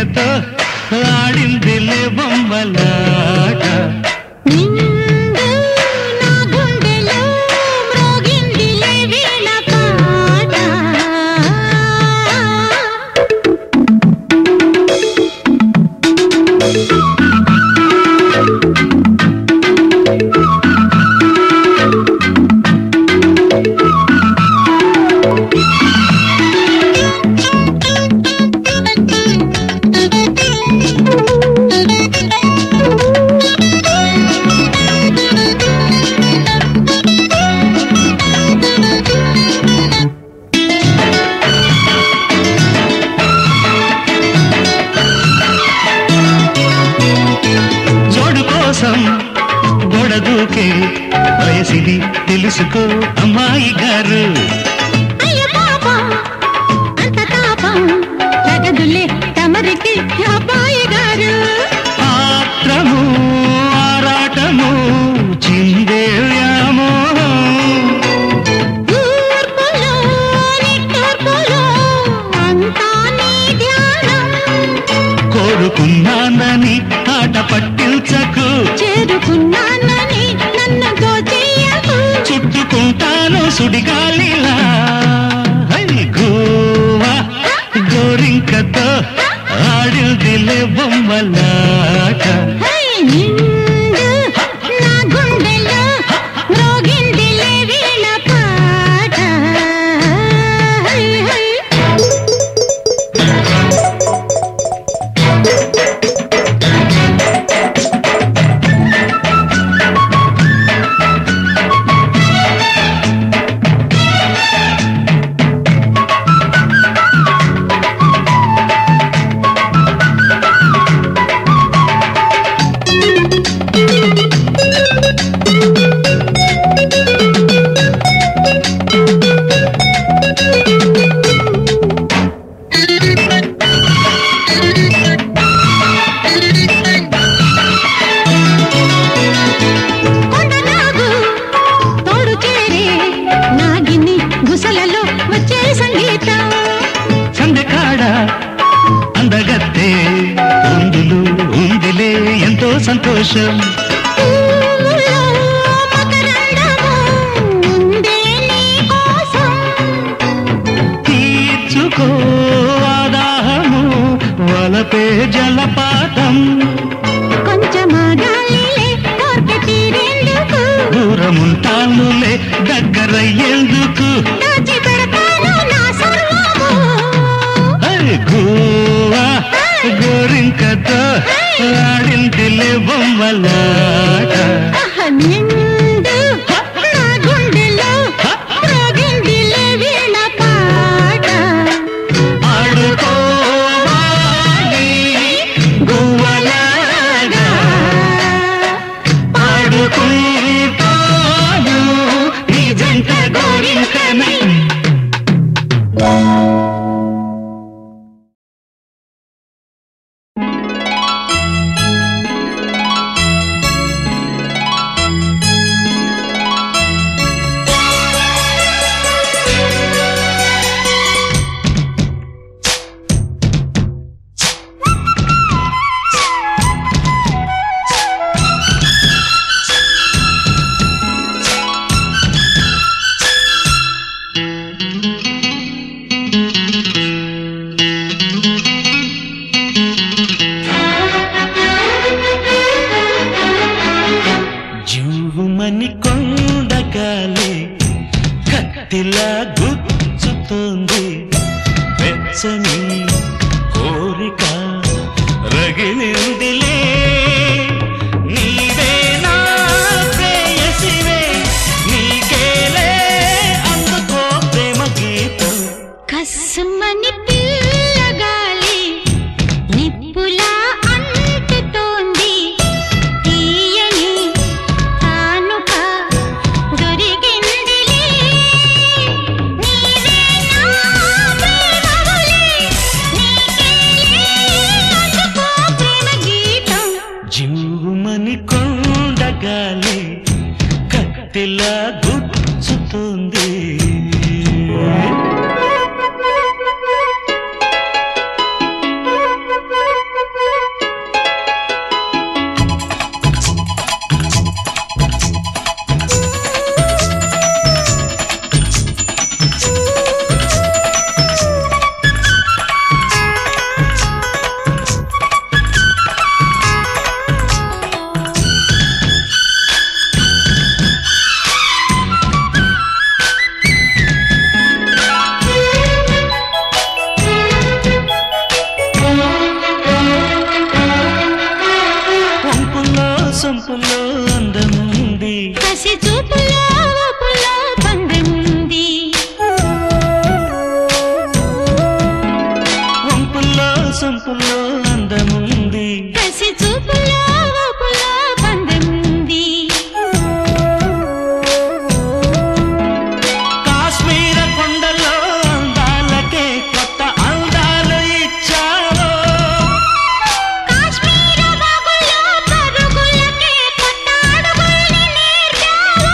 గోరింకతో ఆడిందిలే బొమ్మలాట నిండు నా గుండెలో మ్రోగిందిలే వీణ పాట జోడు కోసం గోడ దూకే వయసిది తెలుసుకో అమ్మాయి గారు అయ్య పాపం అంత తాపం తగదులే తమరికి అబ్బాయి గారు ఆత్రము ఆరాటము చిందే వ్యామోహం తూర్పులో నిట్టూర్పులో అంతా నీ ధ్యానం కోరుకున్నానని ఆట పట్టించకు చేరుకున్నానని నన్ను దోచేయకు చుట్టుకుంటాను సుడిగాలిలా హై గోవా గోరింకతో ఆడిందిలే బొమ్మలాట హై నిండు నా గుండెలో మ్రోగిందిలే వీణ పాట హై హై కొండనాగు తోడు చేరే నాగిని గుసలలో వచ్చే సంగీతం సందకాడ అందగత్తే ఉందులు ఉందిలే ఎంతో సంతోషం పువ్వులో మకరందము ఉందే నీ కోసం తీర్చుకో ఆదాహము వలపే జలపాతం కొంచెమాగాలిలే కోర్కె తీరేందుకు దూరముంటానులే దగ్గరయ్యేందుకు దాచి పెడతాను నా సర్వము హై గోవా గోరింకతో ఆడిందిలే బొమ్మలాట ఆహ, నిండు నా గుండెలో మ్రోగిందిలే వీణ పాట ఆడుకోవాలి గువ్వలాగా ఆడుకుంటాను నీ జంట గోరింకనై జూమని కొండగాలి కత్తిలా గుచ్చుతోంది వెచ్చని కోరిక రగిలిందిలే నీవే నా ప్రేయసివే నీకేలే అందుకో ప్రేమ గీతం కస్మని పిల్లగాలి నిప్పులా అంటుతోంది తీయని కానుక దొరికిందిలే నీవే నా ప్రేమవులే నీకేలే సొంపుల్లో అందముంది కసి చూపులో ఊపులో బంధముంది కాశ్మీర కొండల్లో అందాలకే కొత్త అందాలు ఇచ్చావో కాశ్మీర వాగుల్లో పరుగులకే కొత్త అడుగుల్ని నేర్పావు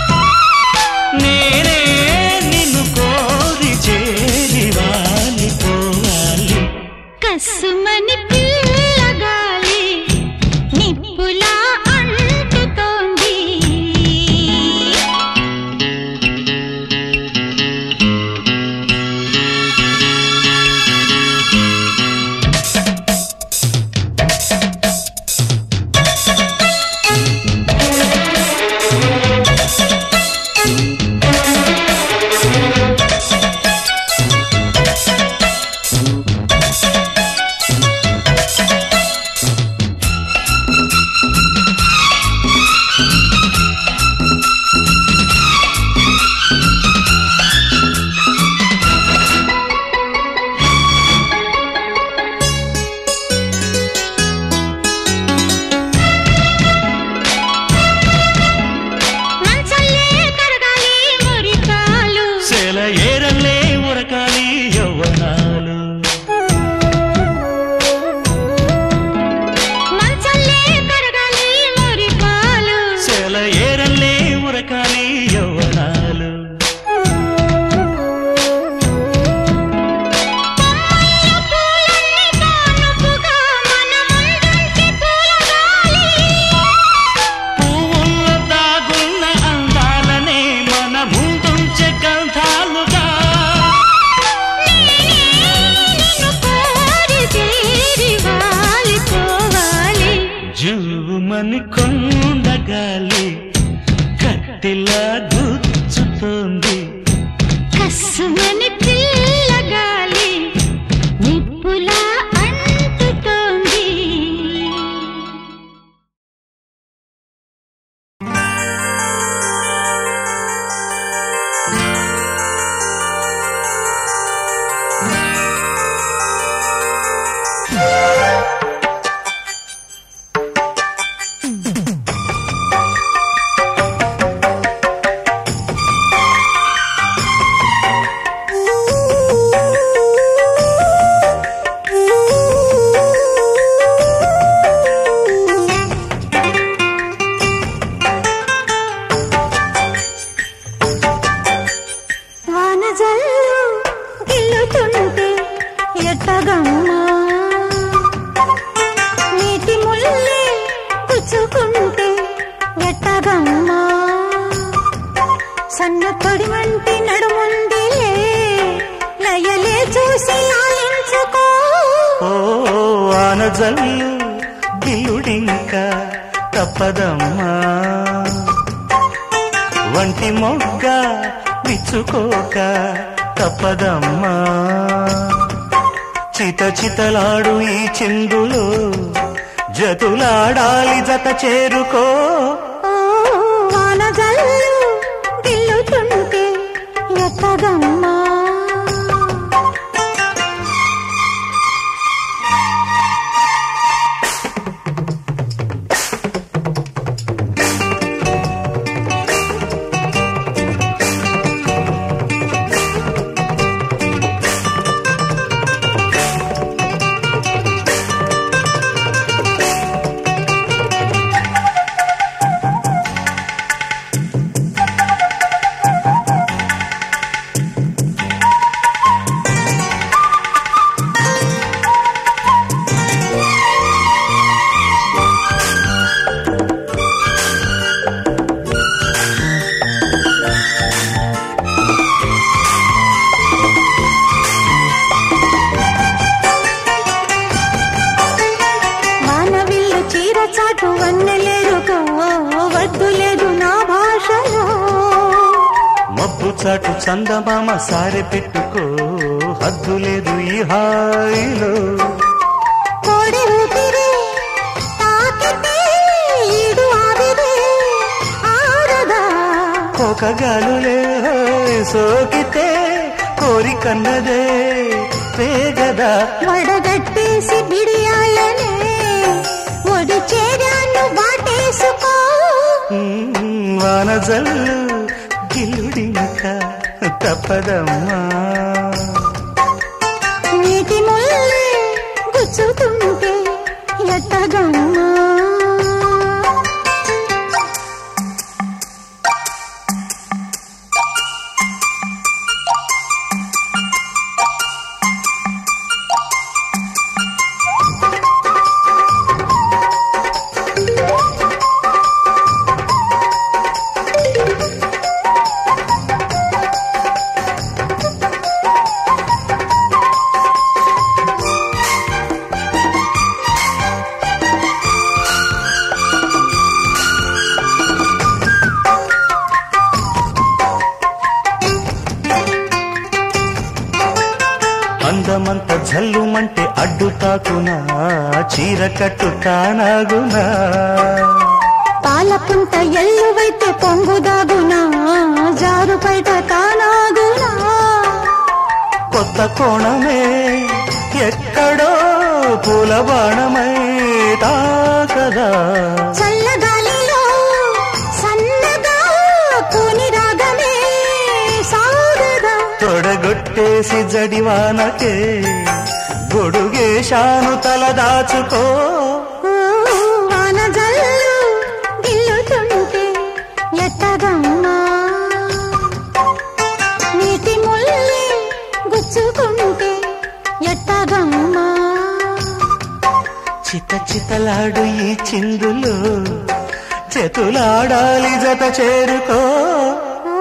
నేనే నిన్ను కోరి చేరి వాలిపోవాలి కసుమని పిల్లగాలి నిప్పులా అంటుతోంది మంచల్లే కరగాలి మురికాలు సెల ఏరల్లే ఉరకాలి యవ్వనాలు మంచల్లే కరగాలి మురికాలు సెల ఏరల్లే ఉరకాలి యవ్వనాలు పూలన్నీ కానుపుగా మన ముందుంచి పూలగాలి పువ్వుల్లో దాగున్న అందాలనే మన ముందుంచే గంధాలుగా నిన్ను కోరి చేరి వాలిపోవాలి జువ్వుమని కొండగాలి కత్తిలా గుచ్చుతోంది కసుమని పిల్లగాలి నిప్పులా అంటుతోంది వాన జల్లు గిల్లుతుంటే ఎట్టగమ్మా నీటి ముల్లే గుచ్చుకుంటే ఎట్టగమ్మా సన్న తొడి వంటి నడుముందిలే లయలే చూసి ఆలించుకో ఓ ఆనజల్లు గిల్లుడింక తప్పదమ్మా వంటి మొగ్గ విచ్చుకోక తప్పదమ్మా చిత చితలాడు ఈ చిందులో జతులాడాలి జత చేరుకో ఓ వాన జల్లు గిల్లుతుంటే ఎట్టగమ్మా వానవిల్లు చీర చాటు వన్నెలేరుకో వద్దు లేదు నా భాషలో మబ్బు చాటు చందమామ సారె పెట్టుకో హద్దు లేదు ఈ హాయిలో కోడి ఊపిరి తాకితే ఈడు ఆవిరి ఆరదా కోకగాలులే సోకితే కోరికన్నదే పేగదా వడగట్టి చేసి బిడియాలనే ఒడి చేరాను వాటేసుకో మ్మ్, వానజల్లు గిల్లుడింక తప్పదమ్మా నీటి ముల్లే గుచ్చుతుంటే ఎట్టగమ్మా అందమంత జల్లుమంటే అడ్డు తాకునా చీర కట్టు తానాగునా పాల పుంట ఎల్లువైతే పొంగుదాగునా జారు బయట తానాగునా కొత్త కోణమే ఎక్కడో పూల బాణమై తాకదా చల్లగాలిలో సన్నగా కూని రాగమే సాగదా తొడగొట్టేసి జడివానకే గొడుగేశాను తల దాచుకో ఓ, వాన జల్లు గిల్లుతుంటే ఎట్టగమ్మా నీటి ముల్లి గుచ్చుకుంటే ఎట్టగమ్మా చిత చితలాడు ఈ చిందులు చేతులాడాలి జత చేరుకో ఓ,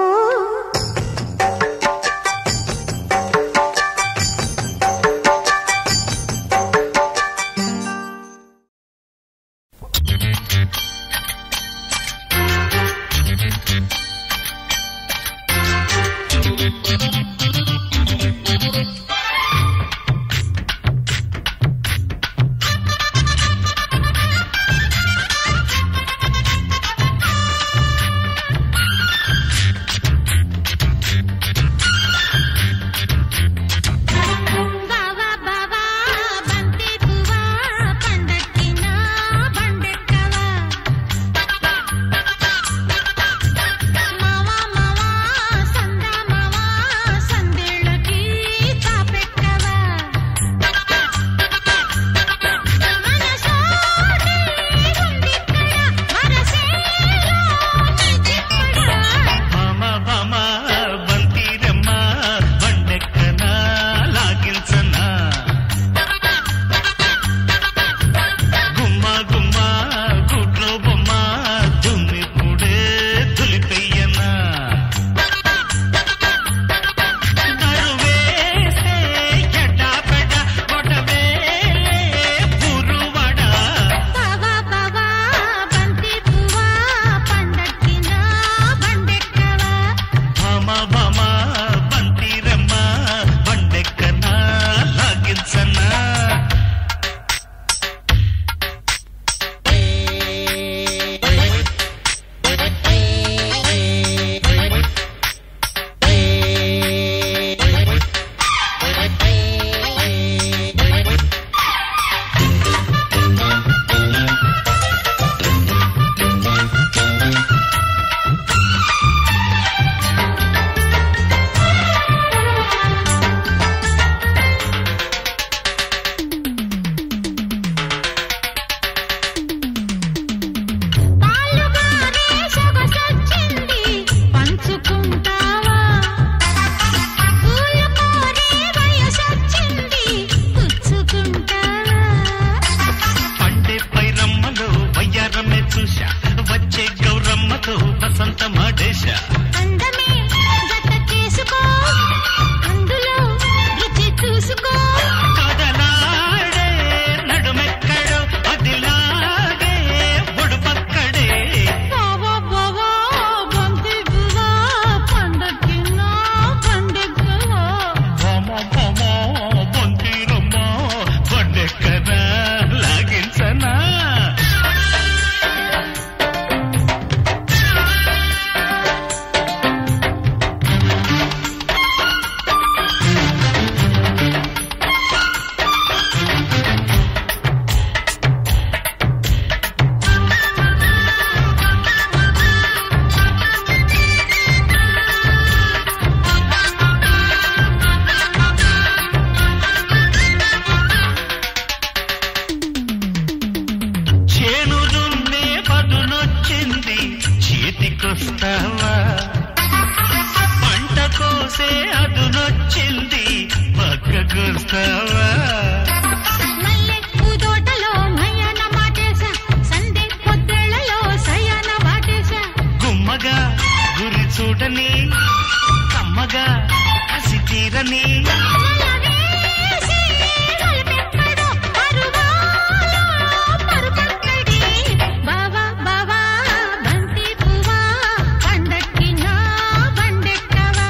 గుర్తావా మల్లె పూదోటలో మయ్యన మాటేశ సందే పొద్దెళ్లలో సయ్యన వాటేశ గుమ్మగా గురి చూడని కమ్మగా కసి తీరని నలవేసి వలపెక్కడో అరువాలో పరుపక్కడి బావా బావా బంతి పువ్వా పండక్కినా బండెక్కవా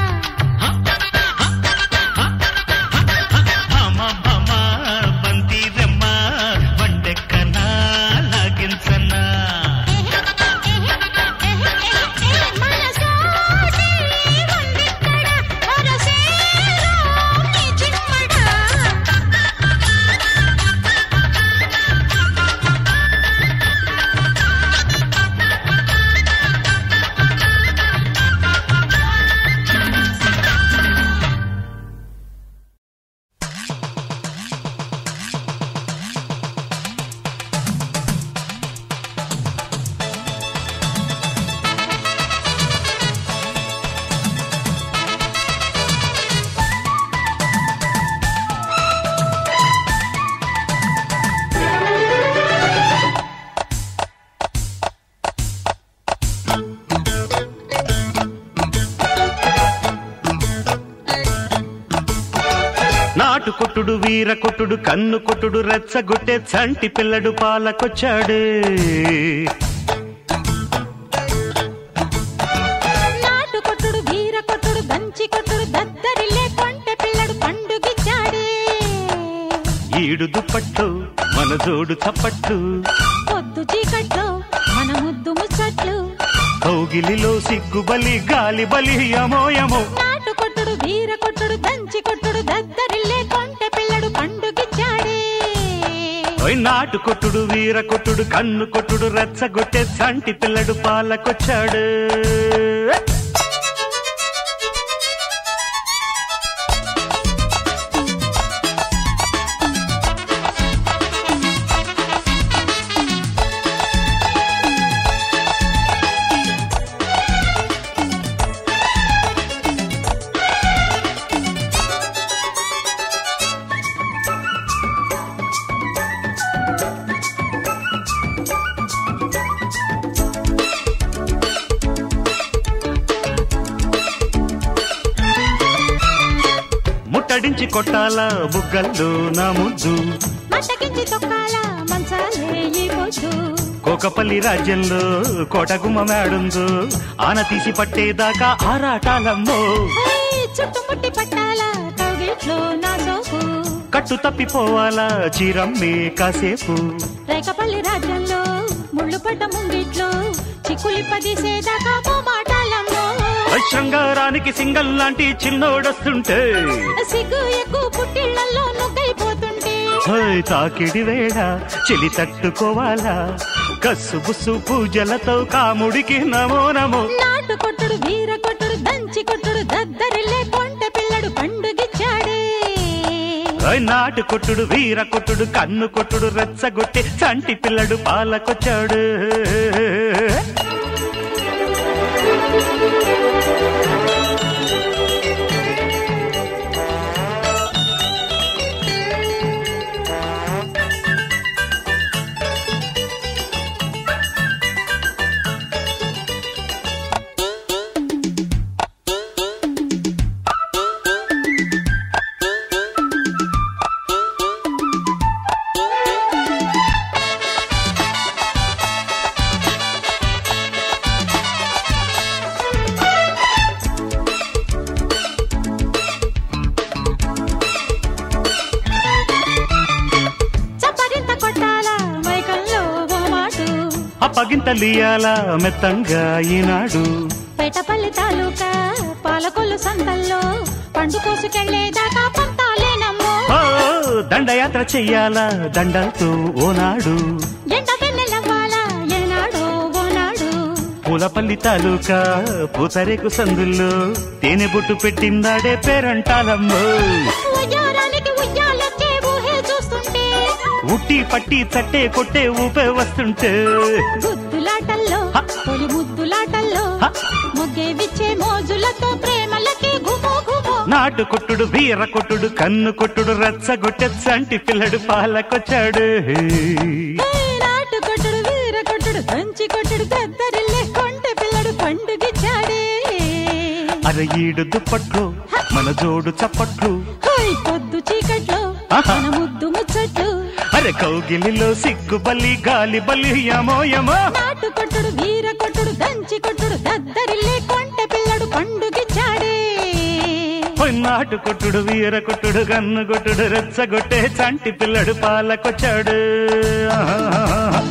భామ భామ బంతి రెమ్మ వండెక్కనా లాగించనా మనసాటి వందెక్కడ వరసేరో నీ చిమ్మడా నాటు కొట్టుడు వీర కొట్టుడు కన్ను కొట్టుడు రెచ్చగొట్టే చంటి పిల్లడు పాలకొచ్చాడే నాటు కొట్టుడు వీర కొట్టుడు దంచి కొట్టుడు దద్దరిల్లే కొంటె పిల్లడు పండుగిచ్చాడే ఈడు దుప్పట్టు మన జోడు చప్పట్లు పొద్దు చీకట్లో మన ముద్దు ముచ్చట్లు కౌగిలిలో సిగ్గుబలి గాలి బలి యమోయమో నాటు కొట్టుడు వీర కొట్టుడు దంచి కొట్టుడు దద్దరిల్లే కొంటె పిల్లడు పండుగిచ్చాడే ఓయ్ నాటు కొట్టుడు వీర కొట్టుడు కన్ను కొట్టుడు రెచ్చగొట్టే చంటి పిల్లడు పాలకొచ్చాడు ముట్టడించి కొట్టాల బుగ్గల్లో నా ముద్దు మట్టకించి తొక్కాల మంచాలే ఈ పొద్దు కోకపల్లి రాజ్యంలో కోటగుమ్మ మేడుందో ఆన తీసి పట్టేదాకా ఆరాటాలమ్మో హేయ్, చుట్టుముట్టి పట్టాల కౌగిట్లో నా సోకు కట్టు తప్పిపోవాలా చీరమ్మే కాసేపు రేకపల్లి రాజ్యంలో ముళ్ళు పడ్డ ముంగిట్లో చిక్కులి పదిసేదాకా మాటాలమ్మో శృంగారానికి సింగల్ లాంటి చిన్నోడొస్తుంటే సిగ్గు ఎక్కువ పుట్టిళ్లలో నొక్కైపోతుంటే హోయ్ తాకిడి వేళ చెలి తట్టుకోవాలా కస్సు బుస్సు పూజలతో కాముడికి నమో నమో నాటు కొట్టుడు వీర కొట్టుడు దంచి కొట్టుడు దద్దరిల్లే కొంట పిల్లడు పండుగిచ్చాడే ఓయ్ నాటు కొట్టుడు వీర కొట్టుడు కన్ను కొట్టుడు రెచ్చగొట్టి చంటి పిల్లడు పాలకొచ్చాడు చప్పరింత కొట్టాల మైకంలో ఓ మాటు అప్పగింతలియాల మెత్తంగా ఈనాడు పేటపల్లి తాలూకా పాలకొల్లు సంతల్లో పండు కోసుకెళ్లేదాకా పంతాలేనమ్మో ఓ దండయాత్ర చెయ్యాలా దండలతో ఓనాడు ఎండ వెన్నెలవ్వాలా ఏనాడో ఓనాడు పూలపల్లి తాలూకా పూతరేకు సందుల్లో తేనె బొట్టు పెట్టిందాడే పేరంటాలమ్మో ఉయ్యారానికి ఉయ్యాలొచ్చే ఊహే చూస్తుంటే ఉట్టి పట్టి తట్టే కొట్టే ఊపే వస్తుంటే గుద్దులాటల్లో హ! తొలి ముద్దులాటల్లో హ! మొగ్గే విచ్చే మోజులతో ప్రేమలకి గుమో గుమో నాటు కొట్టుడు వీర కొట్టుడు కన్ను కొట్టుడు రచ్చగొట్టె చంటి పిల్లడు పాలకొచ్చాడు ఏయ్ నాటు కొట్టుడు వీర కొట్టుడు దంచి కొట్టుడు దద్దరిల్లే కొంటె పిల్లడు పండుగిచ్చాడే అర ఈడు దుప్పట్లు మన జోడు చప్పట్లు హోయ్ పొద్దు చీకట్లో ఆహా. మన ముద్దు ముచ్చట్లు అరే కౌగిలిలో సిగ్గు బల్లి గాలి బల్లి యమో యమో నాటు కొట్టుడు వీర కొట్టుడు దంచి కొట్టుడు దద్దరిల్లే కొంటె పిల్లడు పండుగిచ్చాడే ఓయ్ నాటు కొట్టుడు వీర కొట్టుడు కన్ను కొట్టుడు రెచ్చగొట్టే చంటి పిల్లడు పాలకొచ్చాడు ఆహా.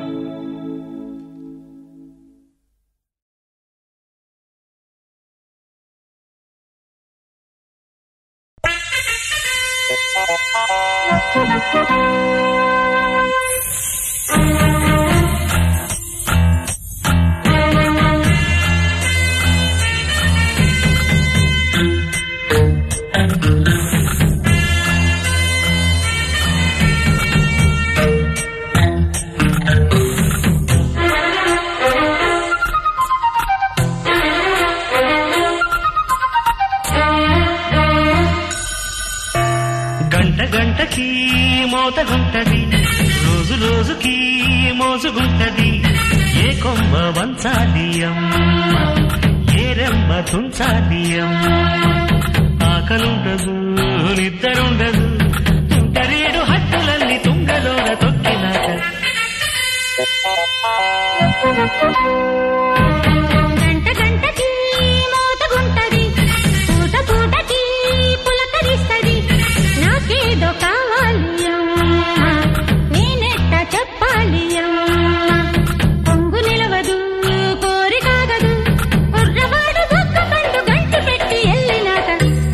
గంట గంటకి మోతగుంటది రోజు రోజుకి మోసుగుంటది ఏ కొమ్మ వంచాలి అమ్మ ఏ రెమ్మ తుంచాలి అమ్మ ఆకలుండదు నిద్రుండదు తుంటరేడు హట్టులల్లి తుంగలోన తొక్కినాక గంట గంటకి మోతగుంటది పూట పూటకి పులకరిస్తది నాకేదో కావాలి అమ్మా నేనెట్ట చెప్పాలి అమ్మా పొంగు నిలవదు కోరి కాగదు కుర్రవాడు బొక్క పండు గంటి పెట్టి ఎల్లినాక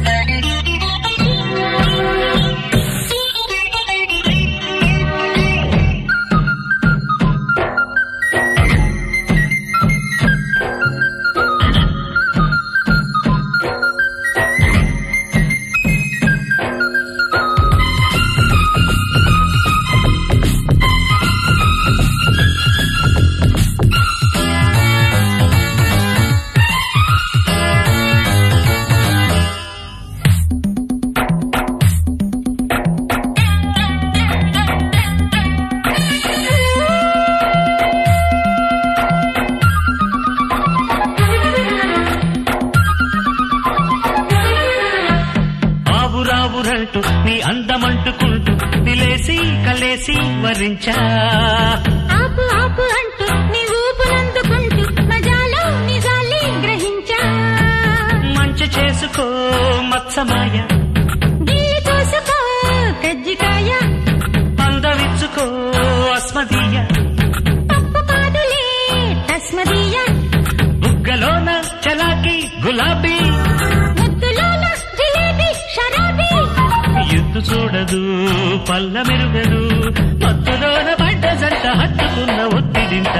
ఆవురావురంటూ నీ అందమంటుకుంటూ నిలేసి కలేసి వరించా ఆపు ఆపు అంటూ నీ ఊపునందుకుంటూ మజాలో నిజాలి గ్రహించా మంచి చేసుకో మత్సమాయ గిల్లి కోసుకో కజ్జికాయ అందవిచ్చుకో అస్మదీయ తప్పు కాదులే తస్మదీయ బుగ్గలోన చలాకి గులాబీ ముద్దులోన జిలేబీ షరాబీ ఎత్తు చూడదు పల్ల మెరుగదు మత్తులోన పడ్డ జంట హత్తుకున్న ఒత్తిడింట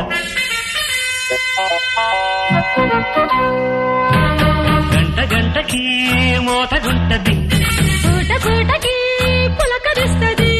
గంట గంటకి మోతగుంటది పూట పూటకి పులకరిస్తది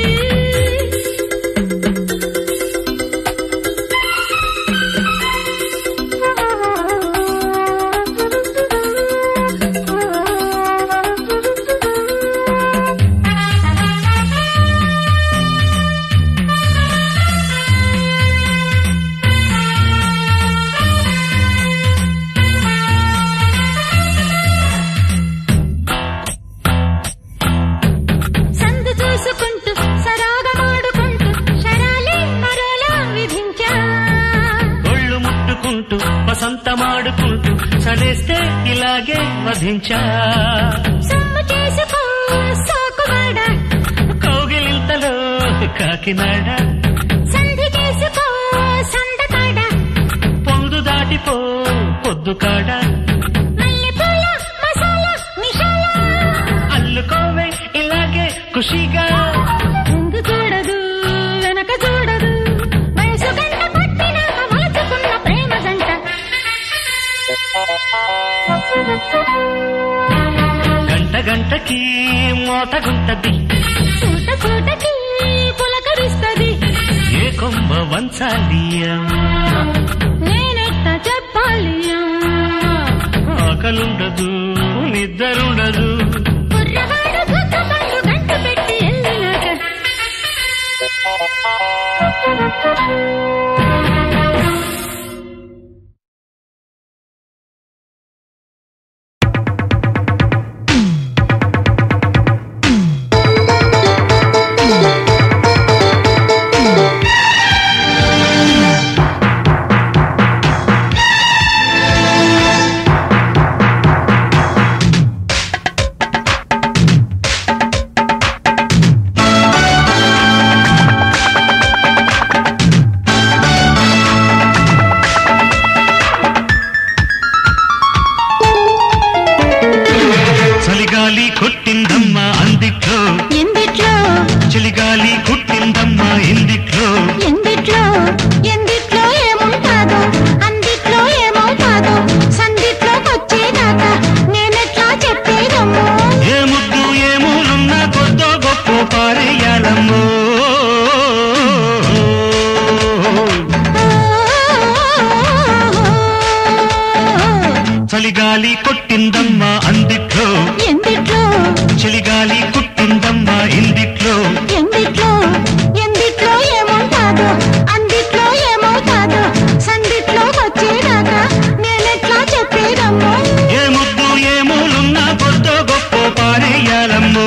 సందు చూసుకుంటూ సరాగమాడుకుంటూ షరాలే మరోలా విధించా ఒళ్ళు ముట్టుకుంటూ వసంతమాడుకుంటూ చలేస్తే ఇలాగే వధించా సొమ్ము చేసుకో సాకువాడ కౌగిలింతలో కాకినాడ సంధి చేసుకో సందకాడ పొందు దాటిపో పొద్దు కాడ మల్లెపూల మసాలా మిషాల అల్లుకోవే ఇలాగే ఖుషిగా ముందు చూడదు వెనక చూడదు వయసు గంట కొట్టినాక మలుచుకున్న ప్రేమ జంట గంట గంటకి మోతగుంటది పూట పూటకి పులకరిస్తది ఏ కొమ్మ వంచాలి అమ్మా? నేనెట్ట చెప్పాలి అమ్మా? ఆకలుండదు నిద్రుండదు కుర్రవాడు గుక్కమండు గంట పెట్టి ఎల్లినాక చలిగాలి కొట్టిందమ్మ అందిట్లో ఎందిట్లో చలిగాలి కొట్టిందమ్మ ఇందిట్లో ఎందిట్లో ఎందిట్లో ఏముంటాదో అందిట్లో ఏమవుతాదో సందిట్లోకొచ్చేదాకా నేనెట్లా చెప్పేదమ్మో ఏ ముద్దు ఏ మూలున్న కొద్దో గొప్ప పారేయాలమ్మో చలిగాలి కొట్టిందమ్మ అందిట్లో ఎందిట్లో చలిగాలి కుట్టిందమ్మ ఇందిట్లో ఎందిట్లో ఎందిట్లో ఏముంటాదో అందిట్లో ఏమవుతాదో సందిట్లోకొచ్చేదాకా నేనెట్లా చెప్పేదమ్మో ఏ ముద్దు ఏ మూలున్న కొద్దో గొప్ప పారేయాలమ్మో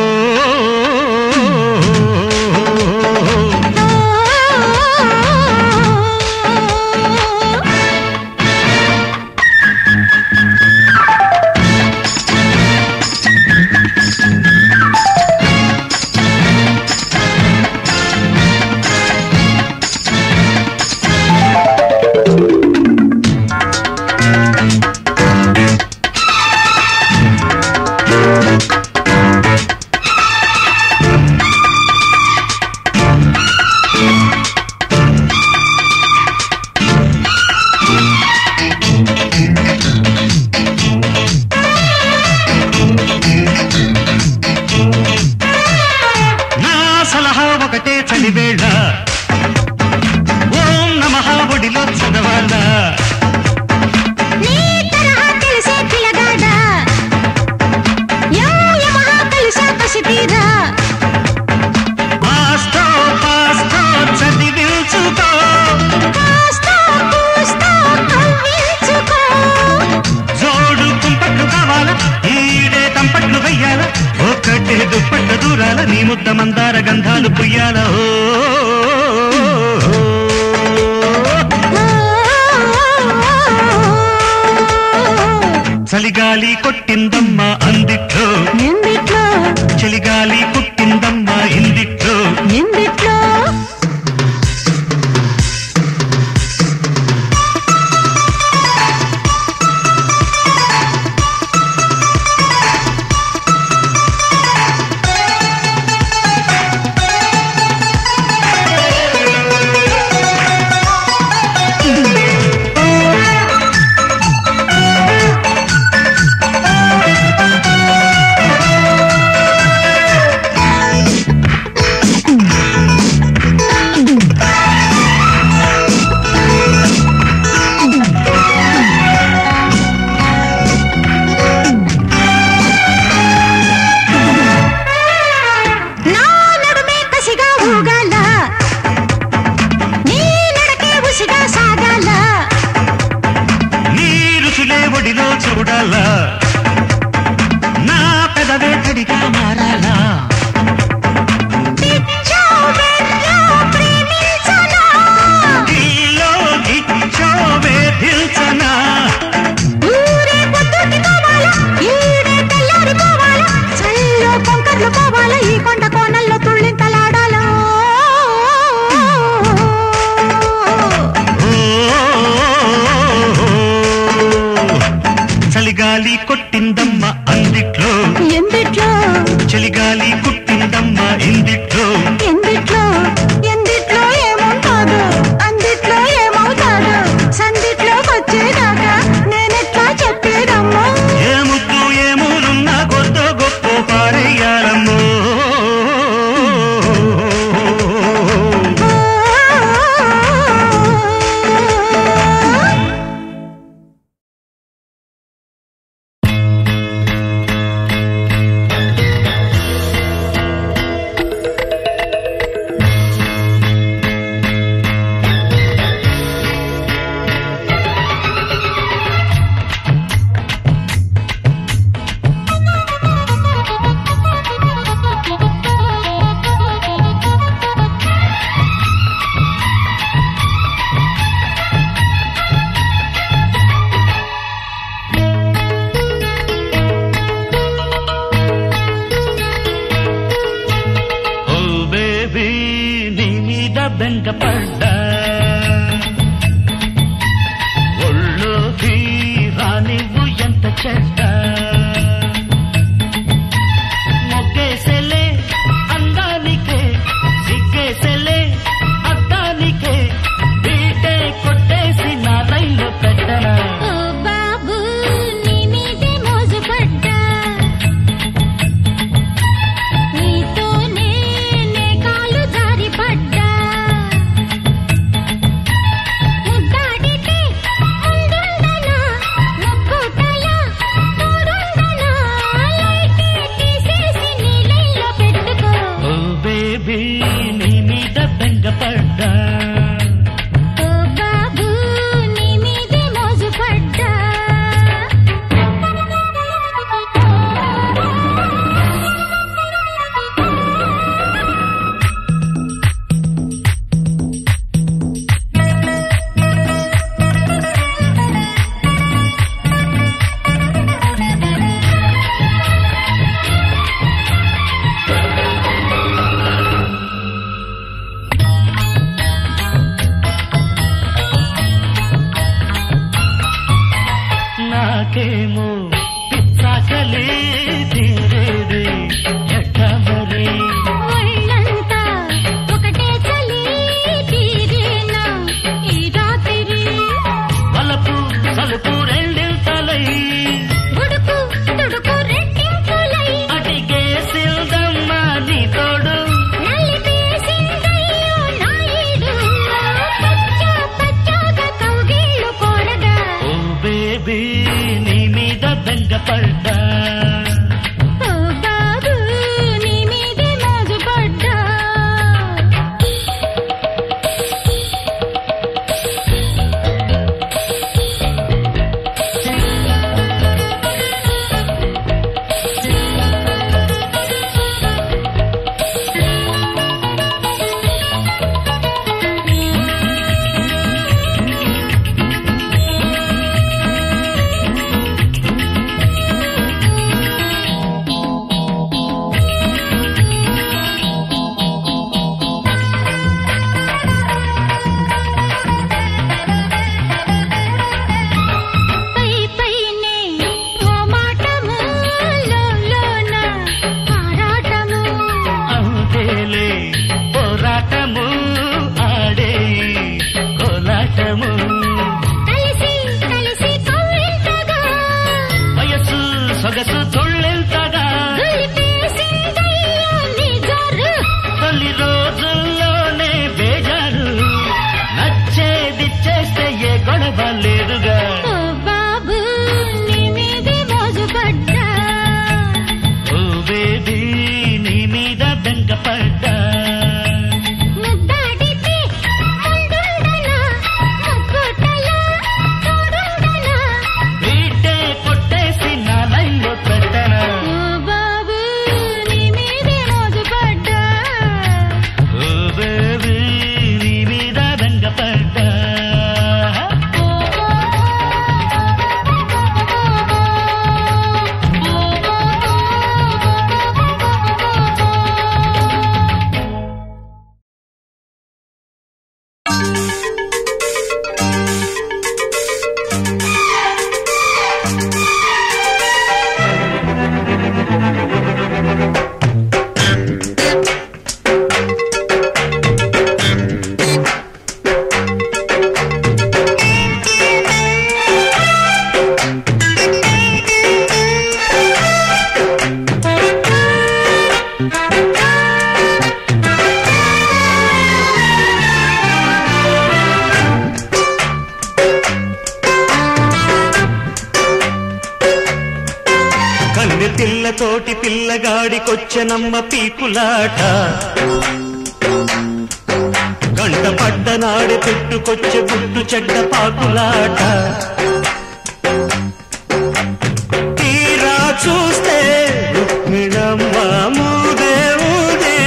నా సలహా ఒకటే చలివేళ ఓం నమః ఒడిలో చదవాలా నీ తరహా తెలిసే పిల్లగాడా యో యమహా కలిసా కసితీరా పాస్తో పాస్తో చదివించుకో కాస్తో కూస్తో కవ్వించుకో జోడు కుంపట్లు కావాలా ఈడే తంపట్లు వెయ్యాలా ఒక్కటే దుప్పట్ల దూరాల నీ ముద్ద మందార గంధాలు పుయ్యాల ఓ చలిగాలి కొట్టిందమ్మ అందిట్లో ఎందిట్లో చలిగాలి కుట్టిందమ్మ ఇందిట్లో ఎందిట్లో ఆ మీద బెంగపడ్డా ఒళ్ళోకి రానివ్వు ఎంత చెడ్డ మొగ్గేసెలే అందానికే సిగ్గేసెలే అద్దానికే బీటే కొట్టేసి నా రైలు పెట్టనా ఓ బాబు నీ మీదే మోజు పడ్డా నీతోనే నే కాలు జారి పడ్డా ముద్దాడితే ముందుండనా ముక్కుటలా తోడుండనా లైటే తీసేసి నీ లైన్లో పెట్టుకో ఓ బేబీ నీ మీద బెంగపడ్డా ఓ బాబు నీ మీదే మోజు పడ్డా నాకేమో పిచ్చాకలే తీరేది ఎట్ట మరి ఒళ్ళంతా ఒకటే చలి తీరేనా ఈ రాత్రి వలపు సలుపు రెండింతలై ఉడుకు తుడుకు రెట్టింపులై అడిగేసిందమ్మా నీ తోడు నలిపేసిందయ్యో నాయుడు పచ్చ పచ్చగా కౌగిళ్ళు కోరగా ఓ బేబీ నీ మీద బెంగపడ్డా ఓ బాబు నీ మీదే మోజు పడ్డా పై పైనే ఓ మాటము లోలోన ఆరాటము అంతేలే పోరాటము ఆడే కోలాటము కలిసి కలిసి కవ్వింతగా వయసు సొగసు తొళ్ళెంతగా గలిపేసిందయ్యో నీ జోరు తొలి రోజుల్లోనే బేజారు నచ్చేది చేస్తే ఏ గొడవ లేదుగా ఓ బాబు నీ మీదే మోజు పడ్డా ఓ బేబీ నీ మీద బెంగపడ్డా ముద్దాడితే ముందుండనా ముక్కుటలా తోడుండనా వీటే కొట్టేసి నా లైన్లో పెట్టనా ఓ బాబు నీ మీదే మోజు పడ్డా ఓ బేబీ నీ మీద బెంగపడ్డా కన్నె పిల్లతోటి పిల్లగాడికొచ్చెనమ్మ పీకులాట గంట పడ్డ నాడి పెట్టుకొచ్చే గుట్టు చెడ్డ పాకులాట తీరా చూస్తే రుక్మిణమ్మ మూదే ఊదే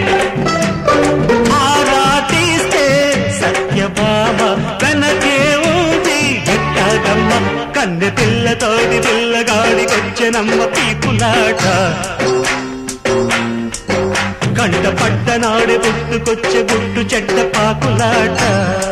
ఆరా తీస్తే సత్యభామ వెనకే ఊది ఎట్టగమ్మ కన్నె పిల్లతోటి పిల్లగాడికొచ్చెనమ్మ పీకులాట కంట పడ్డ నాడు పుట్టు పుట్టుకొచ్చే గుట్టు చెడ్డ పాకులాట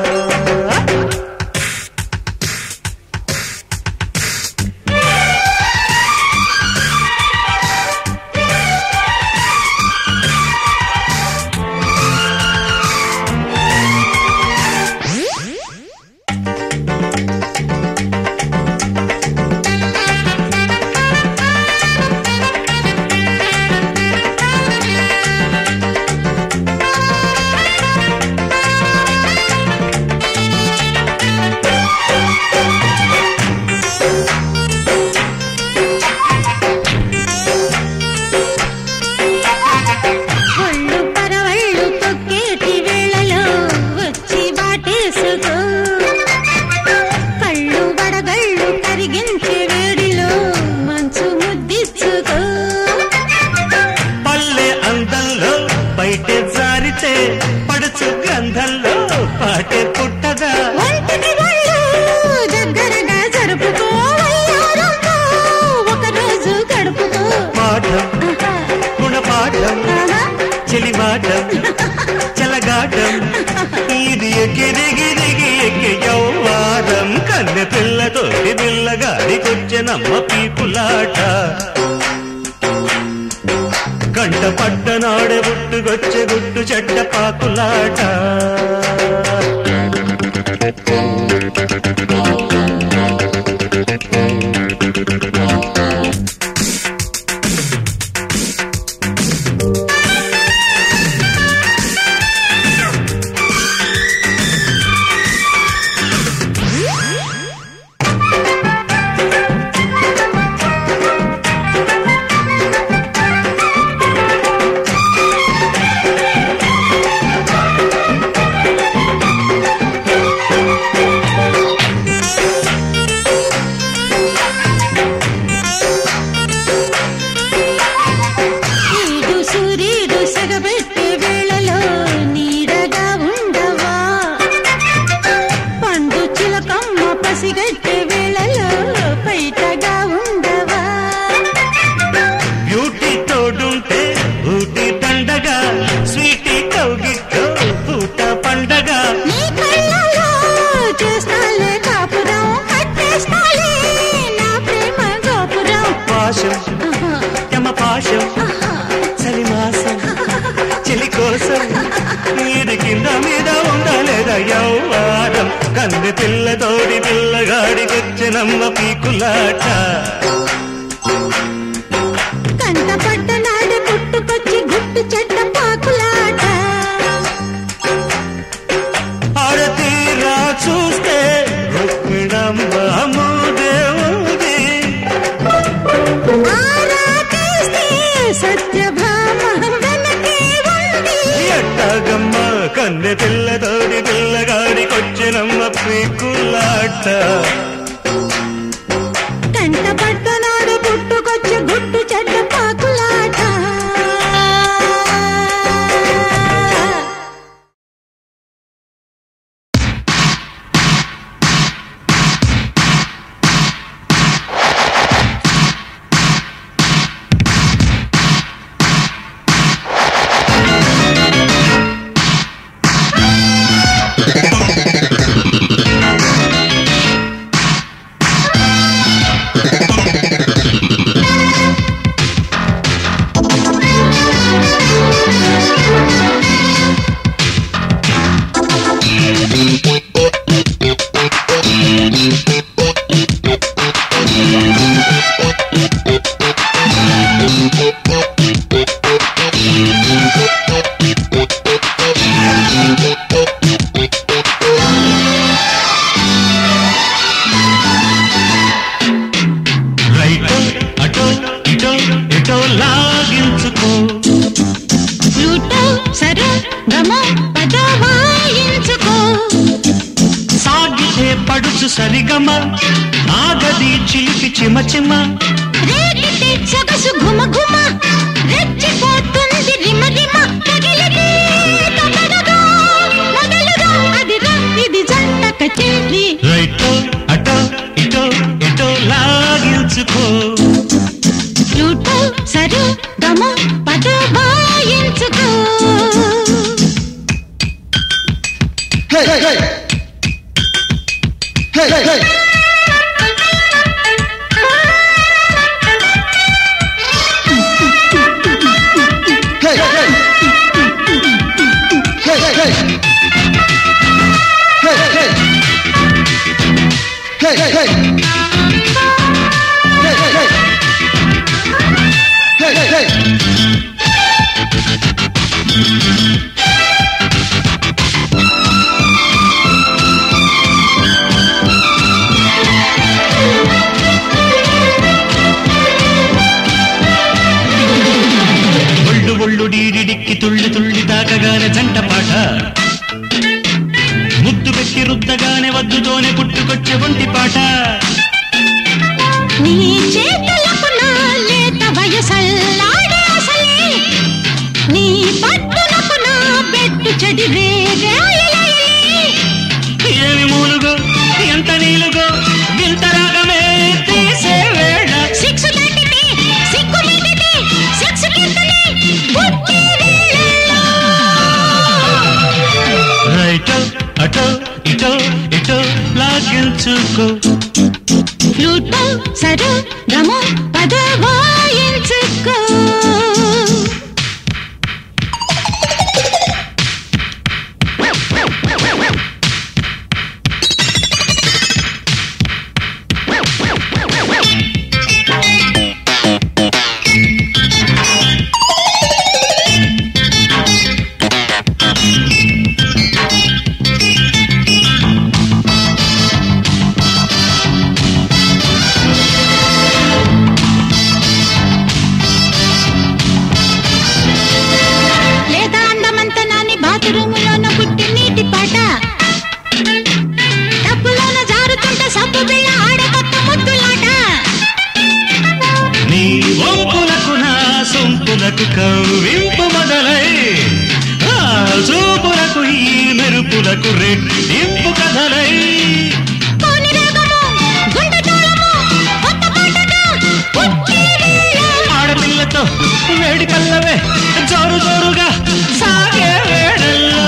ఒళ్ళు పరవళ్ళు తొక్కేటి వేళలో వచ్చి బాటేసుకో కళ్ళు వడగళ్ళు కరిగించే వేడిలో మంచు ముద్దిచ్చుకో పల్లె అందంలో బయటే జారితే పడుచు గంధంలో పాటే పుట్టదా ఒంటికి ఒళ్ళు దగ్గరగా జరుపుకో వయ్యారంతో ఒక రోజు గడుపుకో పాఠం ఆహా, గుణపాఠం ఆహా. చెలిమాటం చెలగాటం ఇది ఎగిరిగిరిగి ఎక్కి యౌవారం కన్నె పిల్లతో పిల్లగాడికొచ్చే నమ్మ పీపులాట కంట పట్టనాడే పుట్టుకొచ్చే గుట్టు చెడ్డ పాకులాట ఈడు సూర్యుడు సగబెట్టే వేళలో నీడగా ఉండవా పండు చిలకమ్మ పసిగట్టే వేళలో బయటగా ఉండవా బ్యూటీ తోడుంటే ఊటి దండగా స్వీటీ కౌగిట్లో పూట పండగ నీ కళ్ళలో చేస్తాలే కాపురం కట్టేస్తాలే నా ప్రేమ గోపురం పాశం ఆహా, యమ పాశం ఆహా. చలిమాసం చెలి కోసం ఇది కింద మీద ఉండలేదా యౌవారం కన్నె పిల్లతోడి పిల్లగాడికొచ్చినమ్మ పీకులాట కంట పట్టనాడు పుట్టుకొచ్చి గుట్టు చెడ్డ పాకులాట ఆరతీరా చూస్తే రుక్మిణమ్మ దేవుది ఆరా తీస్తే సత్యభామ వెనకే ఉంది ఎట్టాగమ్మ కన్నె పిల్లతోడి పిల్లగాడికొచ్చినమ్మ పీకులాట కంట పట్టనాడు పుట్టుకొచ్చి గుట్టు చెడ్డ పాకులాట రైట్ అటో ఇటో ఎటో లాగించుకో ఫ్లూటో సరో గమో పదో వాయించుకో సాగితే పడుచు సరిగమ ఆగది చిలిపి చిమ చిమ రేగితే సొగసు ఘుమ ఘుమ రెచ్చిపోతుంది రిమ రిమ తగిలితే తగదగా మొదలుగా అదిరా ఇది జంట కచేరి రైటో అటో ఇటో ఎటో లాగించుకో ఫ్లూటో సరో గమో పదో వాయించుకో hey, hey, hey. Hey, hey, hey. Hey, hey, hey. Hey, hey, hey. Hey, hey, hey. Hey, hey, hey. Hey, hey, hey. Hey, hey, hey. ఒళ్ళు ఒళ్ళు డీడిడిక్కి తుళ్ళి తుళ్ళి తాకగానే జంట పాట ముద్దు పెట్టి రుద్దగానే వద్దుతోనే పుట్టుకొచ్చే ఒంటి పాట నీ చేతులకు నా లేత వయసల్లాడే అసలే నీ పట్టునకు నా పెట్టు చెడి రేగాయలే ఏమి మూలుగో ఎంత నీలుగో వింత రాగమే తీసే వేళ సిక్స్ దాటితే సిగ్గు మీదితే సిక్స్ కిందనే పుట్టే వేళల్లో రైటో అటో ఇటో ఇటో లాగించుకో ఫ్లూటో సరు గమో పద వాయించుకో లేదా అందమంత నాని బాత్రూములోన పుట్టి నీటి పాట డబ్బులోన జారుతుంటే సబ్బు బిళ్ళ ఆడే కొత్త ముద్దులాట నీ వంపులకు నా సొంపులకు కవ్వింపు మొదలై ఆ చూపులకు ఈ మెరుపులకు రెట్టింపు కథలై కోని రాగము గుండె తాళము కొత్త పాటగా పుట్టే వేళ ఆడపిల్లతో వేడి కల్లవే జోరు జోరుగా సాగే వేళల్లో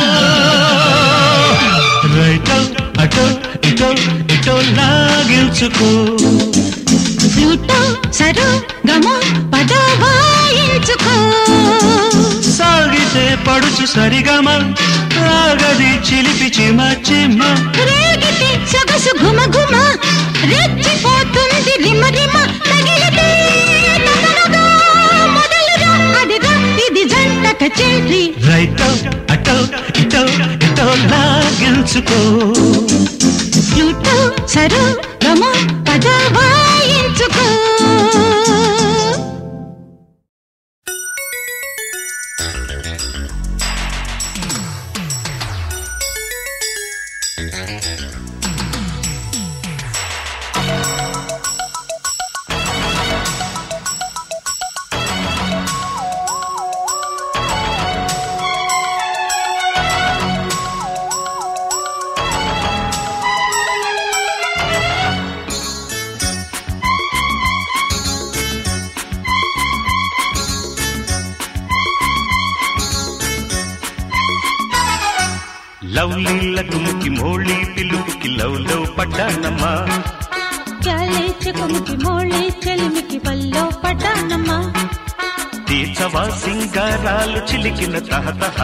రైటో అటో ఇటో ఇటో లాగించుకో ఫ్లూటో సరు గమో పద వాయించుకో సాగితే పడుచు సరిగమ రాగది చిలిపి చిమ చిమ రేగితే సొగసు గుమ గుమ రెచ్చిపోతుంది రిమ రిమ తగిలితే తగలగా మొదలుగా అదిగా ఇది జంట కచేరి రైటో అటో ఇటో ఇటో లాగించుకో ఫ్లూటో సరు గమ పద వాయించుకో లవ్ నీళ్ళకు ముక్కి మోళి పిలుపుకి లవ్ లవ్ పడ్డానమ్మా చాలే చెకుముకి మోళి చెలిమికి వల్లో పడ్డానమ్మా తీర్చవా సింగారాలు చిలికిన తహతహ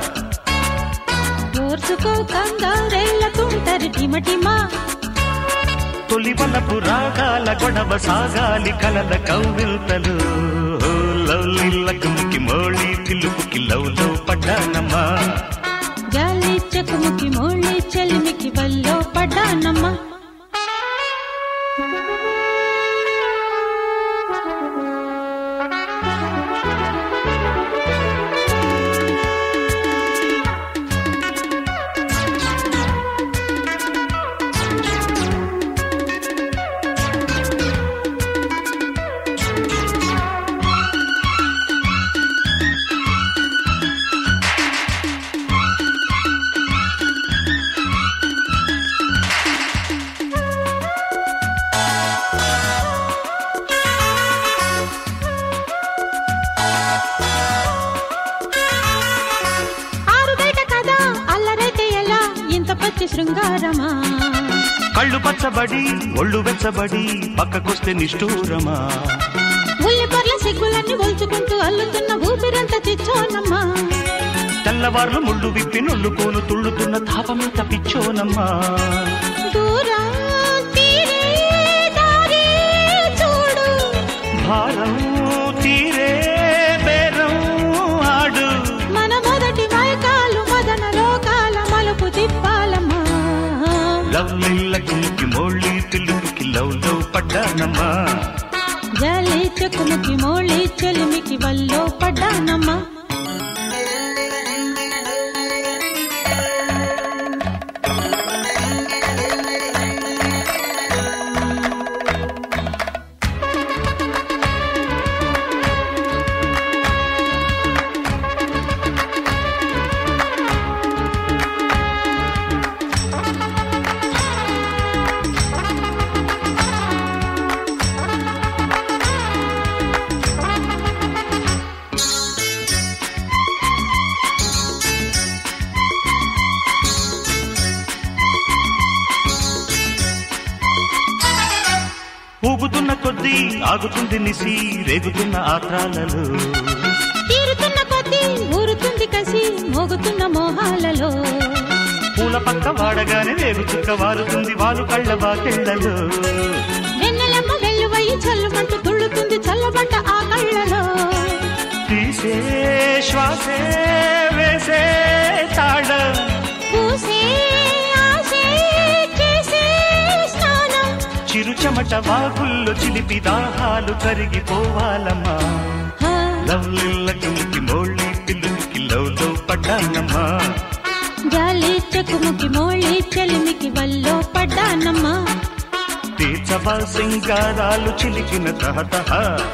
ఓర్చుకో కంగారేళ్ళ తుంటరి టిమటిమా తొలి వలపు రాగాల గొడవ సాగాలి కలల కౌవిల్తలు లవ్ నీళ్ళకు ముక్కి మోళి పిలుపుకి లవ్ లవ్ పడ్డానమ్మా గాలి చెకుముకి మోళి చెలిమికి వల్లో పడ్డానమ్మా శృంగారమా కళ్ళు పచ్చబడి ఒళ్ళు వెచ్చబడి పక్కకొస్తే నిష్ఠూరమా ఉల్లి పర్ల సిగ్గులన్నీ ఒలుచుకుంటూ అల్లుతున్న ఊపిరంత చిచ్చోనమ్మా తెల్లవార్లు ముళ్ళు విప్పి నొల్లుకోను తుళ్ళుతున్న తాపమంత పిచ్చోనమ్మా దూరం తీరే దారి చూడు భారం తీరే బేరం ఆడు మన మొదటి మైకాలు మదన లోకాల మలుపు తిప్పాలమ్మా లవ్లిల్లకి ముక్కి మోళ్ళి తిల్లుకి లవ్ లో పడ్డానమ్మా జలి చెక్కుముకి మోళి చెలిమికి వల్లో పడ్డానమ్మా ఊగుతున్న కొద్దీ ఆగుతుంది నిసి రేగుతున్న ఆత్రాలలో తీరుతున్న కొద్దీ ఊరుతుంది కసి మోగుతున్న మోహాలలో పూల పక్క వాడగానే వేగు చుక్క వారుతుంది వాలు కళ్ళ బాకెళ్ళలో వెన్నెలమ్మ వెల్లువయ్యి చల్లుమంటూ తుళ్ళుతుంది చల్లబడ్డ ఆ కళ్ళలో తీసే శ్వాసే వేసే తాళం పూసే ఆశే చేసే స్నానం చిరు చెమట వాగుల్లో చిలిపి దాహాలు కరిగిపోవాలమ్మా హా, లవ్లిల్లకి ముక్కి మోళ్ళి పిల్లుకి లవ్ లో పడ్డానమ్మా గాలి చెక్కుముకి మోళి చెలిమికి వల్లో పడ్డానమ్మా తీర్చబా సింగారాలు చిలికిన తహతహ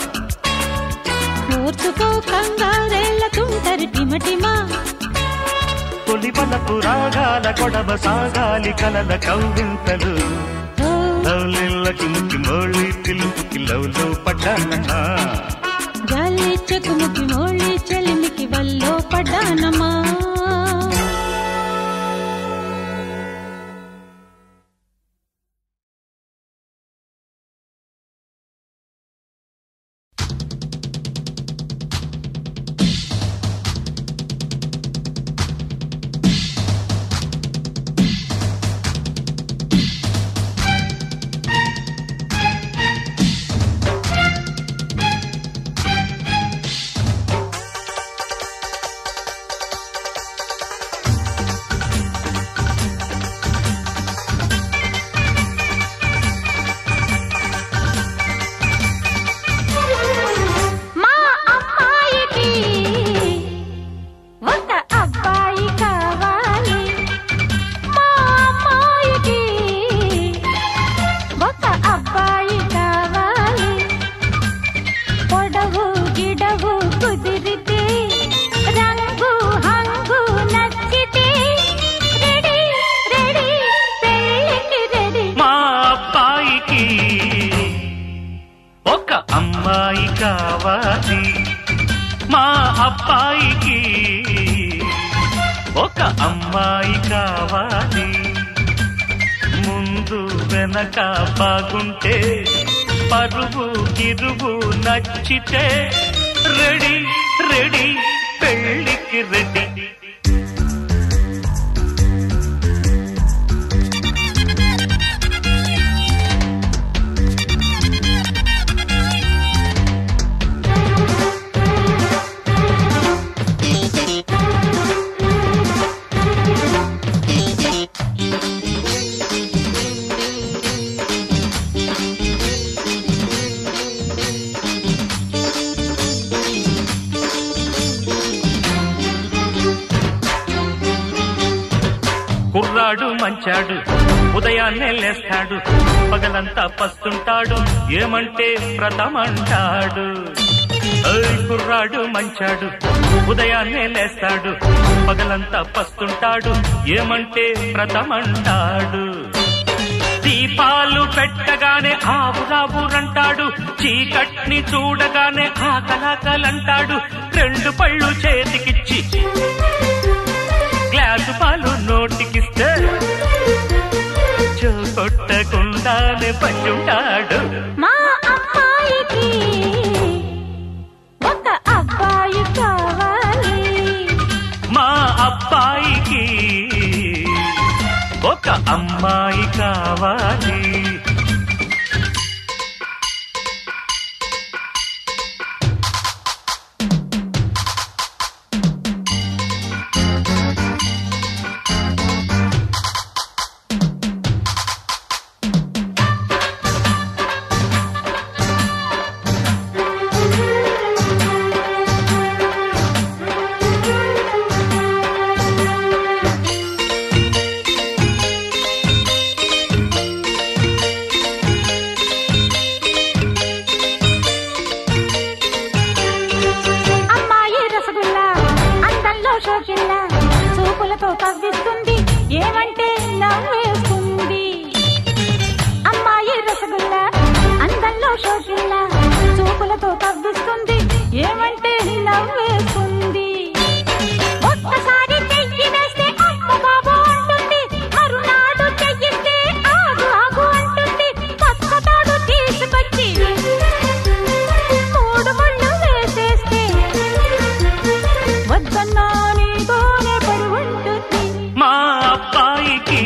ఓర్చుకో కంగారేళ్ల తుంటరి టిమటిమా తొలి బలపు రాగాల కొడవ సాగాలి కలల కౌవింతలు ఓ, లవ్లిల్లకి ముక్కి మోళ్ళి పిల్లుకి లవ్ లో పడ్డానమ్మా గాలి చెక్కుముకి మోళి చెలిమికి వల్లో పడ్డానమ్మా మా అమ్మాయికి ఒక అబ్బాయి కావాలి మా అమ్మాయికి ఒక అబ్బాయి కావాలి పొడవు గిడవు కుదిరితే రంగు హంగు నచ్చితే రెడీ రెడీ పెళ్ళికి రెడీ మా అబ్బాయికి ఒక అమ్మాయి కావాలి మా అబ్బాయికి ఒక అమ్మాయి కావాలి ముందు వెనక బాగుంటే పరువు గిరువు నచ్చితే రెడీ రెడీ పెళ్ళికి రెడీ కుర్రాడు మంచాడు ఉదయాన్నే లేస్తాడు పగలంతా పస్తుంటాడు ఏమంటే వ్రతమంటాడు ఓయ్ కుర్రాడు మంచాడు ఉదయాన్నే లేస్తాడు పగలంతా పస్తుంటాడు ఏమంటే వ్రతమంటాడు దీపాలు పెట్టగానే ఆవురావురంటాడు చీకట్ని చూడగానే ఆకలాకలంటాడు రెండు పళ్ళు చేతికిచ్చి గ్లాసు పాలు నోటికిస్తే గుండానే పచ్చుంటాడు మా అమ్మాయికి ఒక అబ్బాయి కావాలి మా అబ్బాయికి ఒక అమ్మాయి కావాలి అమ్మాయి రసగుల్లా అందంలో షోకిల్లా చూపులతో కవ్విస్తుంది ఏమంటే నవ్వేస్తుంది అమ్మాయి రసగుల్లా అందంలో షోకిల్లా చూపులతో కవ్విస్తుంది ఏమంటే నవ్వేస్తుంది ఒక్కసారి చెయ్యి వేస్తే అమ్మ బాబు అంటుంది మరునాడు చెయ్యిస్తే ఆగు ఆగు అంటుంది పక్క తాడు తీసుకొచ్చి మూడు ముళ్ళు వేసేస్తే వద్దన్నా నీతోనే పడి ఉంటుంది మా అబ్బాయికి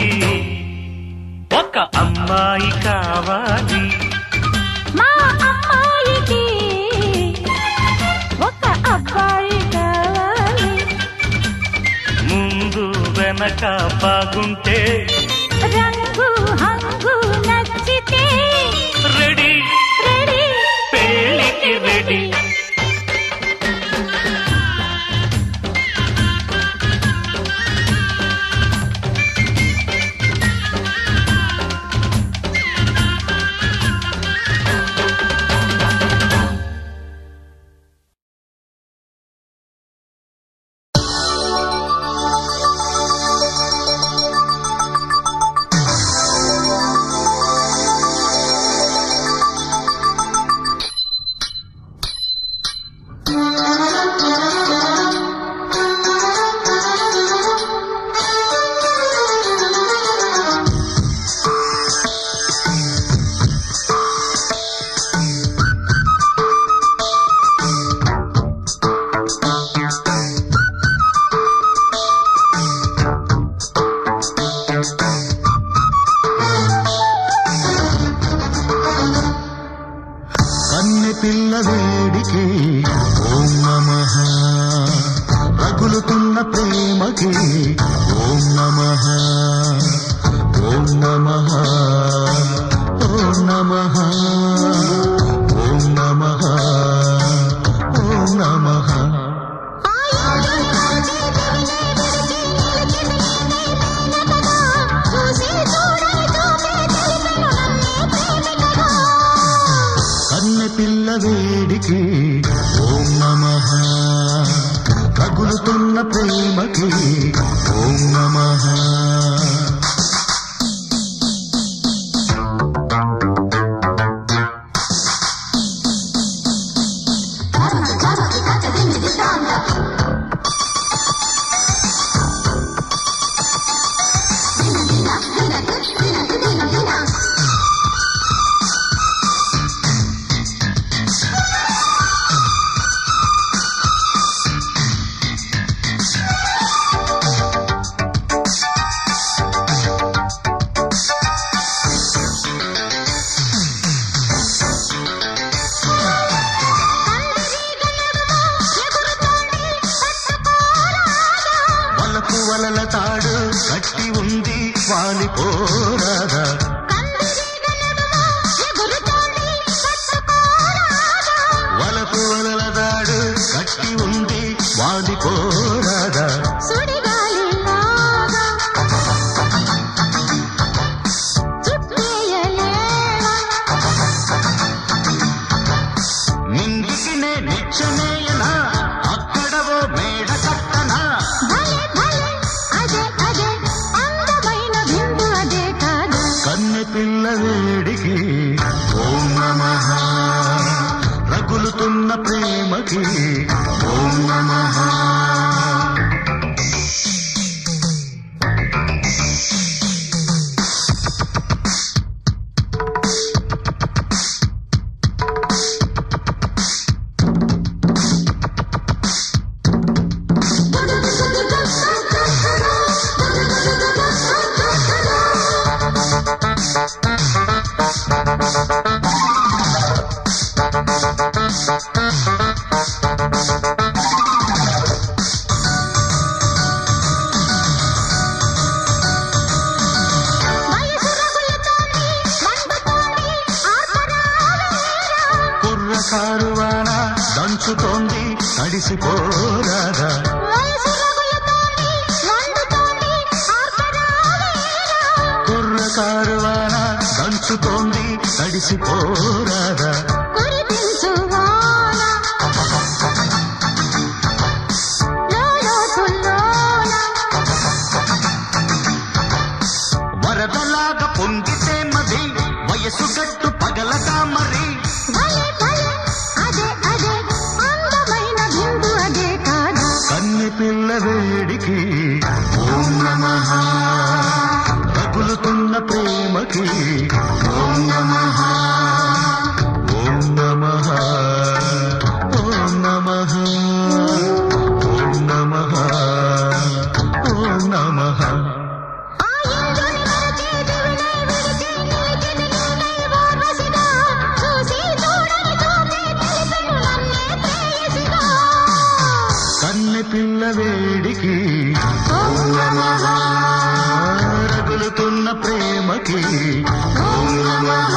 ఒక అమ్మాయి కావాలి మా అమ్మాయికి ఒక అబ్బాయి కావాలి ముందు వెనక బాగుంటే రంగు హంగు నచ్చితే రెడీ రెడీ పెళ్ళికి రెడీ కన్నె పిల్ల వేడికి ఓం నమ రగులుతున్న ప్రేమకి ఓం నమ ఓం నమ ఓం నమ ఓం నమ ఓం నమ కన్నె పిల్ల వేడికి ఓం నమ రగులుతున్న ప్రేమకి ఓం నమ వలకు వలల తాడు కట్టి ఉంది వాలిపోరాదా వలకు వలల తాడు కట్టి ఉంది వాలిపోరాదా నిందికినే నిచ్చనేయనా అక్కడవో మేడ కట్టనా అదే అదే అందమైన బిందు అదే కలిసిపోరాదా వయసు రగులుతోంది, మండుతోంది, ఆర్తనావేళ. కుర్రకారువాన దంచుతోంది తడిసిపోరాదా కురిపించు వాన. లోలోతుల్లోన. వరదలాగా పొంగితే మది వయసు గట్టు పగలగా మరి భలే భలే, అదే అదే, అందమైన బిందు అదే కాదా కన్నె పిల్ల వేడికి ఓం నమః తగులుతున్న ప్రేమకి ఓం నమః ఓం నమః ఓం నమః ఓం నమః ఓం నమః ఆ ఇంద్రుని మరచే దివినై విడిచే నిలిచెను నీలై ఓర్వశిగా. చూసి చూడని చూపే తెలిపెను నన్నే ప్రేయసిగా. కన్నె పిల్ల వేడికి ఓం నమః రగులుతున్న ప్రేమకి ఓం నమః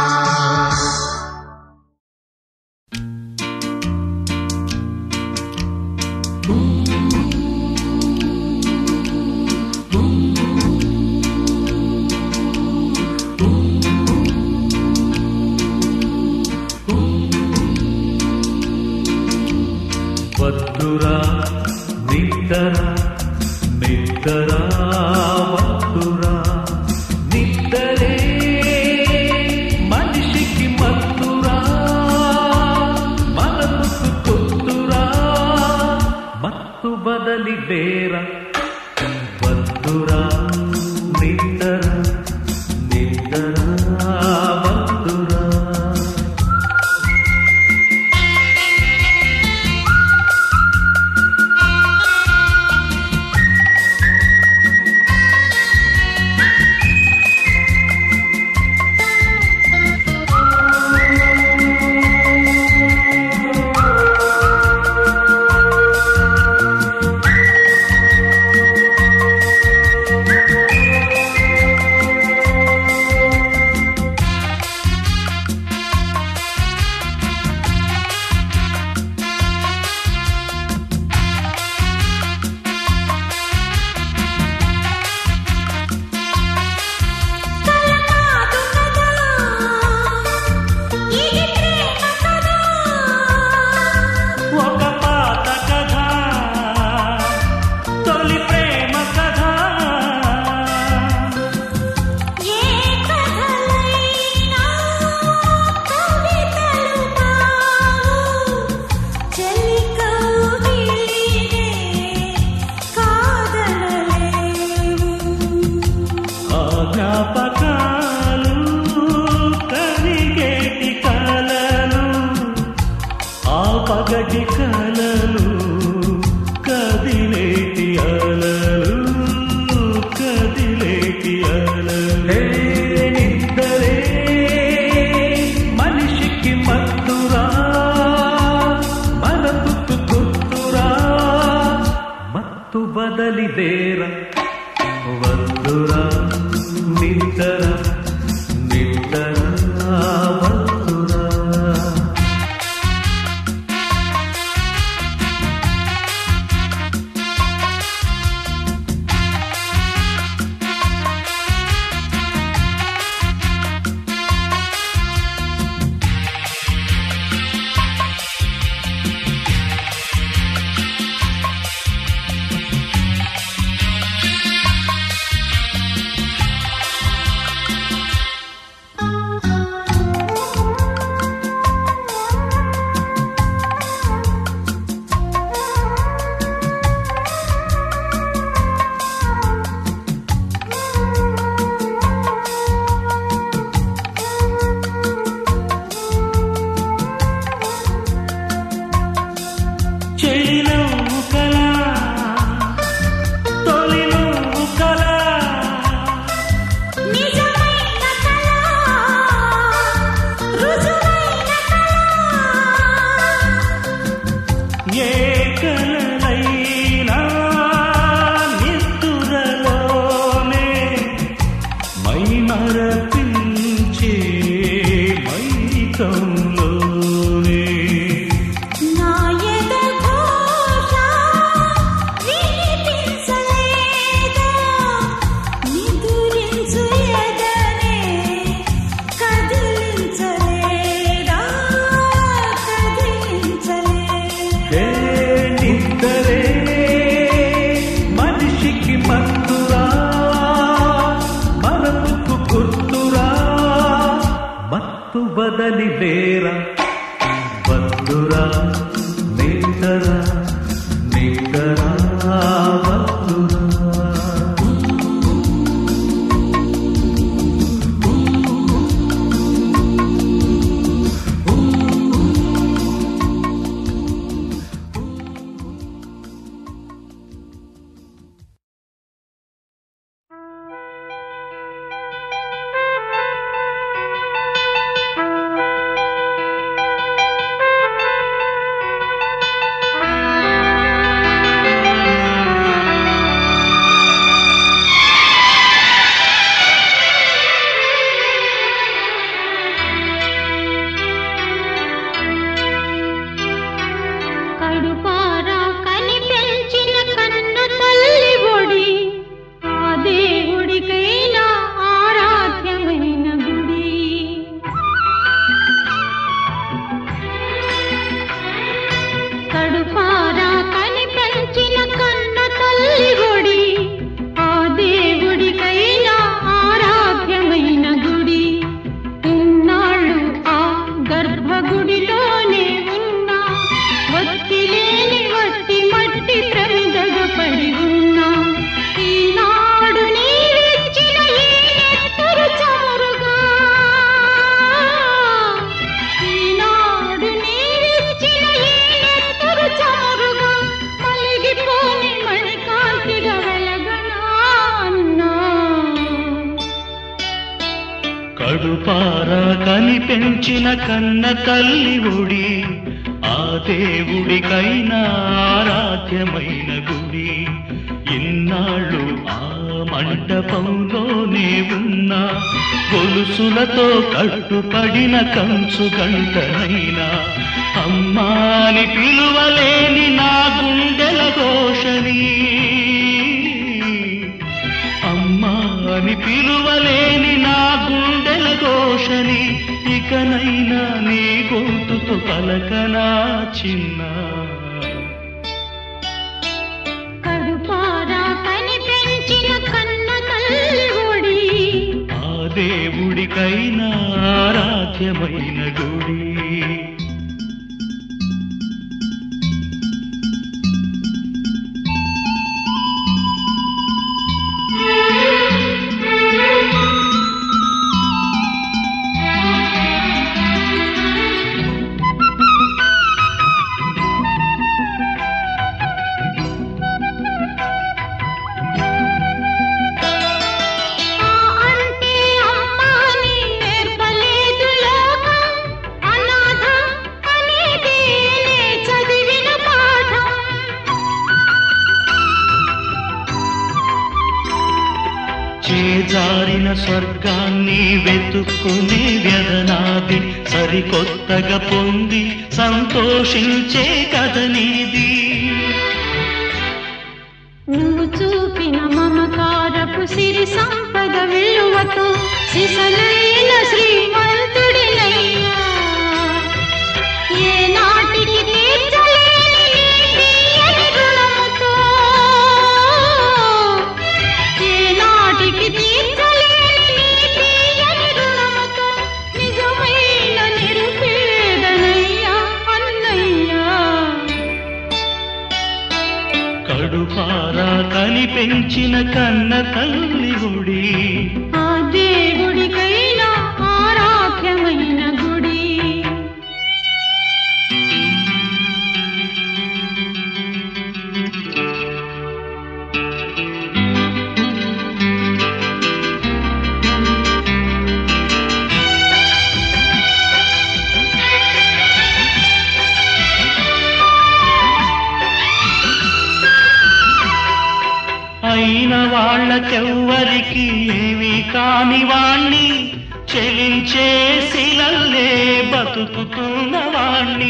వద్దురా నిద్దర నిద్దర వద్దురా నిద్దరే మనిషికి మత్తురా మనసుకు కొత్తురా మత్తు బదలి బేర వద్దురా నిద్దర నిద్దర వద్దురా ఒక పాత కథ తొలి ప్రేమ కథ ఆ జ్ఞాపకాలు కరిగేటి కలలు ఆ పగటి కలలు కదిలేటి అలలు కదిలేటి అలలే నిద్దరే మనిషికి మత్తురా మనసుకు గుర్తురా మత్తు బదలి దేర వద్దురా నిద్దర నిద్దర వద్దురా ఆ దేరా బంధురా నిందరా నిందరా బంధురా కడుపారా కని పెంచిన కన్న తల్లి ఒడి ఆ దేవుడికైనా ఆరాధ్యమైన గుడి కడుపారా కని పెంచిన కన్న తల్లి ఒడి ఆ దేవుడికైనా ఆరాధ్యమైన గుడి ఇన్నాళ్ళు ఆ గర్భగుడిలోనే ఉన్నా వత్తి లేని వట్టి మట్టి ప్రమిదగపడి ఉన్నా ఈనాడు నీవిచ్చిన ఈ నెత్తరు చమురుగా ఈనాడు నీవిచ్చిన ఈ నెత్తరు చమురుగా మలిగిపోని మణికాంతిగా వెలగనా అన్నా కడుపారా కని పెంచిన కన్న తల్లి ఒడి ఆ దేవుడికైనా ఆరాధ్యమైన గుడి ఇన్నాళ్ళు ఆ మండపంలోనే ఉన్న గొలుసులతో కట్టుపడిన కంచు గంటనైనా అమ్మాని పిలువలేని నా గుండెల ఘోషని అమ్మా అని పిలువలేని నా గుండెల ఘోషని ఇకనైనా నీ గొంతుతో పలకనా చిన్న కడుపారా కని పెంచిన కన్న తల్లి ఒడి ఆ దేవుడికైనా ఆరాధ్యమైన గుడి ఆ అంటే అమ్మాని నేర్పలేదు లోకం అనాథ అనేది నే చదివిన పాఠం చేజారిన స్వర్గాన్ని వెతుక్కునే వ్యధనాది సరికొత్తగా పొంది సంతోషించే కథ నీది నువ్వు చూపిన మమకారపు సిరి సంపద విలువతో సిసలైన శ్రీమంతుడినయ్యా ఏ నాటికి తీర్చలేని నీ తీయని రుణముతో ఏ నాటికి తీర్చలేని నీ తీయని రుణముతో నిజమైన నిరుపేదనయ్యా అన్నయ్యా కడుపారా కని పెంచిన కన్న తల్లి గుడి ఆ దేవుడికైనా ఆరాధ్యమైన గుడి అయిన వాళ్ళకెవ్వరికి ఏమీ కాని వాణ్ణి చెలించే శిలల్లే బతుకుతున్న వాణ్ణి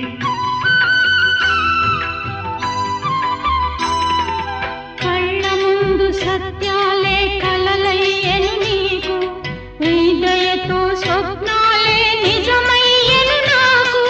కళ్ళ ముందు సత్యాలే కలలయ్యను నీకు నీ దయతో స్వప్నాలే నిజమయ్యను నాకు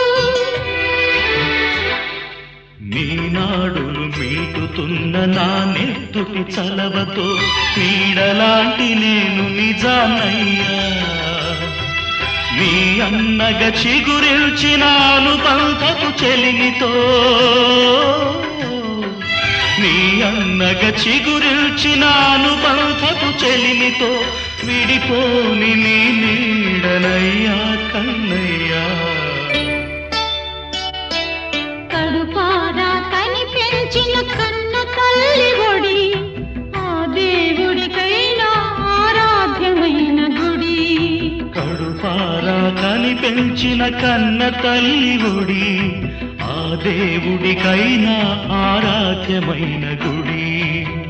నీనాడులు మీటుతున్న నా నెత్తుటి చలవతో నీడలాంటి నేను నిజానయ్యా నీ అన్నగా చిగురిల్చినాను బంధపు చెలిమితో నీ అన్నగా చిగురిల్చినాను బంధపు చెలిమితో విడిపోని నీ నీడనయ్యా కన్నయ్యా కడుపారా కనిపించిన కన్న తల్లి ఒడి ఆ దేవుడికైనా ఆరాధ్యమైన గుడి కడుపారా కనిపెంచిన కన్న తల్లి ఒడి ఆ దేవుడికైనా ఆరాధ్యమైన గుడి